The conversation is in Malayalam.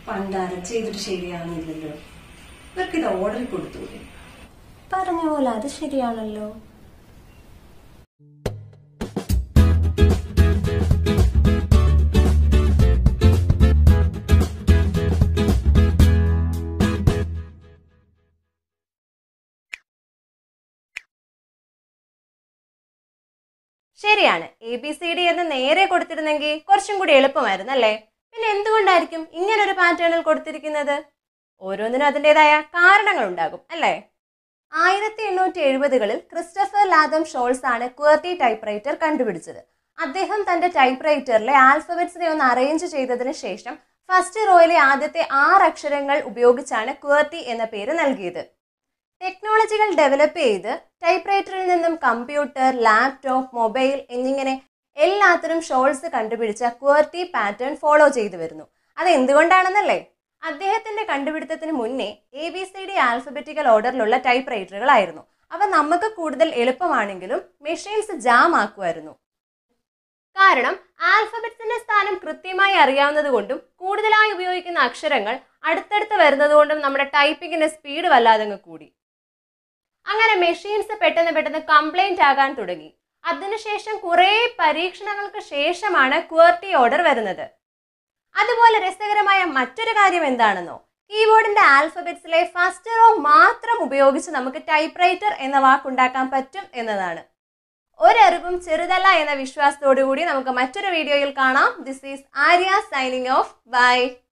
പണ്ടാരം ചെയ്തിട്ട് ശരിയാവുന്നില്ലല്ലോ ഇവർക്ക് ഇത് ഓർഡർ കൊടുത്തൂടെ പറഞ്ഞ പോലെ അത് ശരിയാണല്ലോ ശരിയാണ് എ ബി സി ഡി എന്ന് നേരെ കൊടുത്തിരുന്നെങ്കിൽ കുറച്ചും കൂടി എളുപ്പമായിരുന്നു അല്ലേ പിന്നെ എന്തുകൊണ്ടായിരിക്കും ഇങ്ങനൊരു പാറ്റേണിൽ കൊടുത്തിരിക്കുന്നത് ഓരോന്നിനും അതിൻ്റെതായ കാരണങ്ങൾ ഉണ്ടാകും അല്ലേ ആയിരത്തി എണ്ണൂറ്റി എഴുപതുകളിൽ ക്രിസ്റ്റഫർ ലാദം ഷോൾസ് ആണ് ക്വർട്ടി ടൈപ്പ് റൈറ്റർ കണ്ടുപിടിച്ചത് അദ്ദേഹം തന്റെ ടൈപ്പ് റൈറ്ററിലെ ആൽഫബറ്റ്സിനെ ഒന്ന് അറേഞ്ച് ചെയ്തതിന് ശേഷം ഫസ്റ്റ് റോയിലെ ആദ്യത്തെ ആറ് അക്ഷരങ്ങൾ ഉപയോഗിച്ചാണ് ക്വർട്ടി എന്ന പേര് നൽകിയത് ടെക്നോളജികൾ ഡെവലപ്പ് ചെയ്ത് ടൈപ്പ് റൈറ്ററിൽ നിന്നും കമ്പ്യൂട്ടർ ലാപ്ടോപ്പ് മൊബൈൽ എന്നിങ്ങനെ എല്ലാത്തിനും ഷോൾസ് കണ്ടുപിടിച്ച ക്വർട്ടി പാറ്റേൺ ഫോളോ ചെയ്തു വരുന്നു അത് എന്തുകൊണ്ടാണെന്നല്ലേ അദ്ദേഹത്തിന്റെ കണ്ടുപിടുത്തത്തിന് മുന്നേ A B C D alphabetical ഓർഡറിലുള്ള ടൈപ്പ് റൈറ്ററുകളായിരുന്നു അവ നമുക്ക് കൂടുതൽ എളുപ്പമാണെങ്കിലും മെഷീൻസ് ജാം ആക്കുമായിരുന്നു കാരണം ആൽഫബറ്റ്സിന്റെ സ്ഥാനം കൃത്യമായി അറിയാവുന്നത് കൊണ്ടും കൂടുതലായി ഉപയോഗിക്കുന്ന അക്ഷരങ്ങൾ അടുത്തടുത്ത് വരുന്നത് കൊണ്ടും നമ്മുടെ ടൈപ്പിങ്ങിന്റെ സ്പീഡ് വല്ലാതെ അങ്ങ് കൂടി അങ്ങനെ മെഷീൻസ് പെട്ടെന്ന് പെട്ടെന്ന് കംപ്ലൈന്റ് ആകാൻ തുടങ്ങി അതിനുശേഷം കുറേ പരീക്ഷണങ്ങൾക്ക് ശേഷമാണ് ക്വർട്ടി ഓർഡർ വരുന്നത് അതുപോലെ രസകരമായ മറ്റൊരു കാര്യം എന്താണെന്നോ കീബോർഡിന്റെ ആൽഫബറ്റ്സിലെ ഫസ്റ്റ് റോ മാത്രം ഉപയോഗിച്ച് നമുക്ക് ടൈപ്പ് റൈറ്റർ എന്ന വാക്കുണ്ടാക്കാൻ പറ്റും എന്നതാണ് ഒരറിവും ചെറുതല്ല എന്ന വിശ്വാസത്തോടു കൂടി നമുക്ക് മറ്റൊരു വീഡിയോയിൽ കാണാം this is Arya signing off by